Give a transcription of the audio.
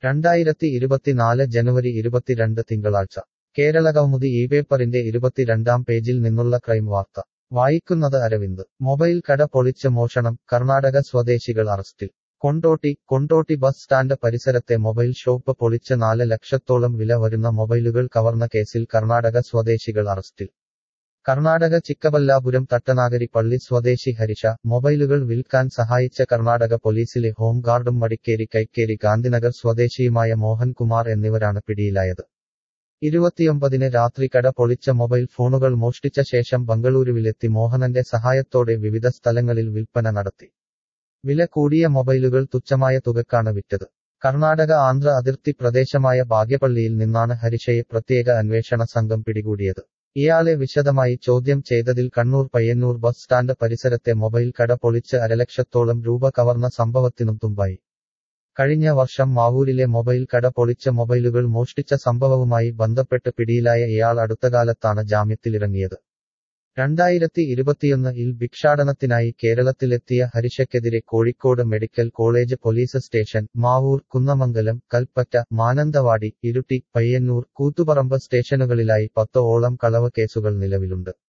രണ്ടായിരത്തി ഇരുപത്തിനാല് ജനുവരി ഇരുപത്തിരണ്ട് തിങ്കളാഴ്ച കേരള കൗമുദി ഈ പേപ്പറിന്റെ ഇരുപത്തിരണ്ടാം പേജിൽ നിന്നുള്ള ക്രൈം വാർത്ത വായിക്കുന്നത് അരവിന്ദ് മൊബൈൽ കട പൊളിച്ച് മോഷണം കർണാടക സ്വദേശികൾ അറസ്റ്റിൽ കൊണ്ടോട്ടി കൊണ്ടോട്ടി ബസ് സ്റ്റാൻഡ് പരിസരത്തെ മൊബൈൽ ഷോപ്പ് പൊളിച്ച് നാല് ലക്ഷത്തോളം വില വരുന്ന മൊബൈലുകൾ കവർന്ന കേസിൽ കർണാടക സ്വദേശികൾ അറസ്റ്റിൽ കർണാടക ചിക്കബല്ലാപുരം തട്ടനാഗരി പള്ളി സ്വദേശി ഹരിഷ മൊബൈലുകൾ വിൽക്കാൻ സഹായിച്ച കർണാടക പോലീസിലെ ഹോംഗാർഡും മടിക്കേരി കൈക്കേരി ഗാന്ധിനഗർ സ്വദേശിയുമായ മോഹൻകുമാർ എന്നിവരാണ് പിടിയിലായത് ഇരുപത്തിയൊമ്പതിന് രാത്രി കട പൊളിച്ച മൊബൈൽ ഫോണുകൾ മോഷ്ടിച്ച ശേഷം ബംഗളൂരുവിലെത്തി മോഹനന്റെ സഹായത്തോടെ വിവിധ സ്ഥലങ്ങളിൽ വിൽപ്പന നടത്തി വില കൂടിയ മൊബൈലുകൾ തുച്ഛമായ തുകക്കാണ് വിറ്റത് കർണാടക ആന്ധ്ര അതിർത്തി പ്രദേശമായ ബാഗ്യപള്ളിയിൽ നിന്നാണ് ഹരിഷയെ പ്രത്യേക അന്വേഷണ സംഘം പിടികൂടിയത് ഇയാളെ വിശദമായി ചോദ്യം ചെയ്തതിൽ കണ്ണൂർ പയ്യന്നൂർ ബസ് സ്റ്റാൻഡ് പരിസരത്തെ മൊബൈൽ കട പൊളിച്ച് അരലക്ഷത്തോളം രൂപ കവർന്ന സംഭവത്തിനും തുമ്പായി കഴിഞ്ഞ വർഷം മാവൂരിലെ മൊബൈൽ കട പൊളിച്ച മൊബൈലുകൾ മോഷ്ടിച്ച സംഭവവുമായി ബന്ധപ്പെട്ട് പിടിയിലായ ഇയാൾ അടുത്തകാലത്താണ് ജാമ്യത്തിലിറങ്ങിയത് രണ്ടായിരത്തി ഇരുപത്തിയൊന്നിൽ ഭിക്ഷാടനത്തിനായി കേരളത്തിലെത്തിയ ഹരിഷയ്ക്കെതിരെ Kozhikode medical college police station Mavoor Kunnamangalam Kalpetta Mananthavady Iritty Payyanur Koothuparamba സ്റ്റേഷനുകളിലായി പത്തോളം കളവ് കേസുകൾ നിലവിലുണ്ട്